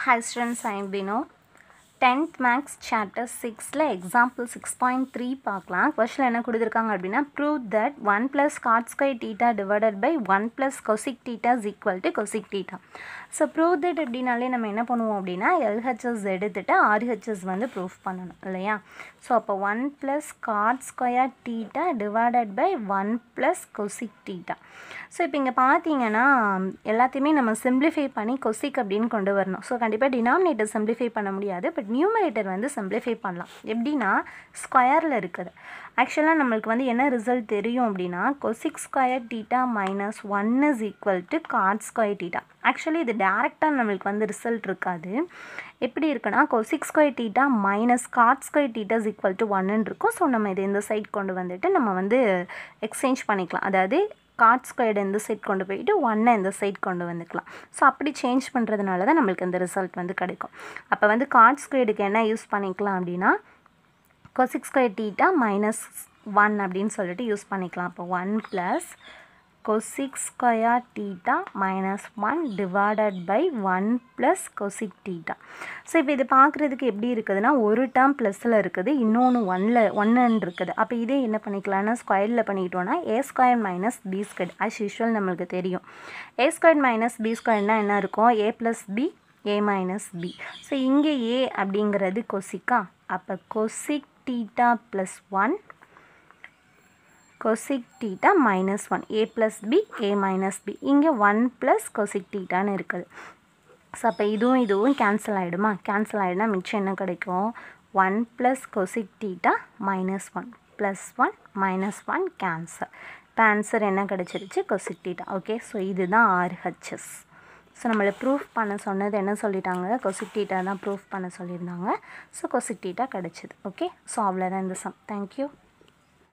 Hi students, I am Bino. 10th maths chapter சிக்ஸில் example six point three பார்க்கலாம் question என்ன கொடுத்துருக்காங்க அப்படின்னா prove that one plus cot square theta divided by one plus cosec theta is equal to cosec theta so prove that அப்படின்னாலே நம்ம என்ன பண்ணுவோம் அப்படின்னா எல்ஹெச்எஸ் எடுத்துகிட்டு ஆர்ஹெச்எஸ் வந்து ப்ரூஃப் பண்ணணும் இல்லையா ஸோ அப்போ one plus cot square theta divided by one plus cosec theta so இப்போ இங்கே பார்த்தீங்கன்னா எல்லாத்தையுமே நம்ம சிம்பிளிஃபை பண்ணி கொசிக் அப்படின்னு கொண்டு வரணும் ஸோ கண்டிப்பாக டினாமினேட்டர் சிம்பிளிஃபை பண்ண முடியாது பட் நியூமரேட்டர் வந்து சிம்பிளிஃபை பண்ணலாம் எப்படின்னா ஸ்கொயரில் இருக்குது ஆக்சுவலாக நம்மளுக்கு வந்து என்ன ரிசல்ட் தெரியும் அப்படின்னா cosec square theta minus one is equal to cot square theta actually இது டேரெக்டாக நம்மளுக்கு வந்து ரிசல்ட் இருக்காது எப்படி இருக்குன்னா cosec square theta minus cot square theta is equal to ஒன்னு இருக்கும் ஸோ நம்ம இது இந்த சைட் கொண்டு வந்துட்டு நம்ம வந்து எக்ஸ்சேஞ்ச் பண்ணிக்கலாம் அதாவது காட் ஸ்கொயர்டு இந்த சைட் கொண்டு போயிட்டு ஒன்னை இந்த சைட் கொண்டு வந்துக்கலாம் ஸோ அப்படி சேஞ்ச் பண்ணுறதுனால தான் நம்மளுக்கு இந்த ரிசல்ட் வந்து கிடைக்கும் அப்போ வந்து காட் ஸ்கொயர்டுக்கு என்ன யூஸ் பண்ணிக்கலாம் அப்படின்னா cosec square theta minus one அப்படின்னு சொல்லிட்டு யூஸ் பண்ணிக்கலாம் அப்போ one plus cosec square theta minus one divided by one plus cosec theta so இப்போ இது பார்க்குறதுக்கு எப்படி இருக்குதுன்னா ஒரு டேர்ம் ப்ளஸில் இருக்குது இன்னொன்று ஒன்னில் ஒன்னுன்னு இருக்குது அப்போ இதே என்ன பண்ணிக்கலாம்னா ஸ்கொயரில் பண்ணிக்கிட்டோன்னா A square minus B square as usual நம்மளுக்கு தெரியும் ஏ ஸ்கொயர் மைனஸ் பி ஸ்கொயர்னால் என்ன இருக்கும் A plus B A minus B so இங்கே ஏ அப்படிங்கிறது கொசிக்கா அப்போ cosec theta plus one cosec theta minus one A plus B A minus B இங்கே ஒன் ப்ளஸ் கொசிக் டீட்டான்னு இருக்குது ஸோ அப்போ இதுவும் இதுவும் கேன்சல் ஆகிடுமா கேன்சல் ஆகிடுனா மிச்சம் என்ன கிடைக்கும் one plus cosec theta minus one plus one minus one cancel இப்போ ஆன்சர் என்ன கிடச்சிருச்சு கொசிக் டீட்டா ஓகே ஸோ இதுதான் ஆர்ஹெச்எஸ் ஸோ நம்மளை ப்ரூஃப் பண்ண சொன்னது என்ன சொல்லிட்டாங்க கொசிக் டீட்டா தான் ப்ரூஃப் பண்ண சொல்லியிருந்தாங்க ஸோ கொசிக் டீட்டா கிடச்சிது ஓகே ஸோ அவ்வளோதான் இந்த சம் தேங்க்யூ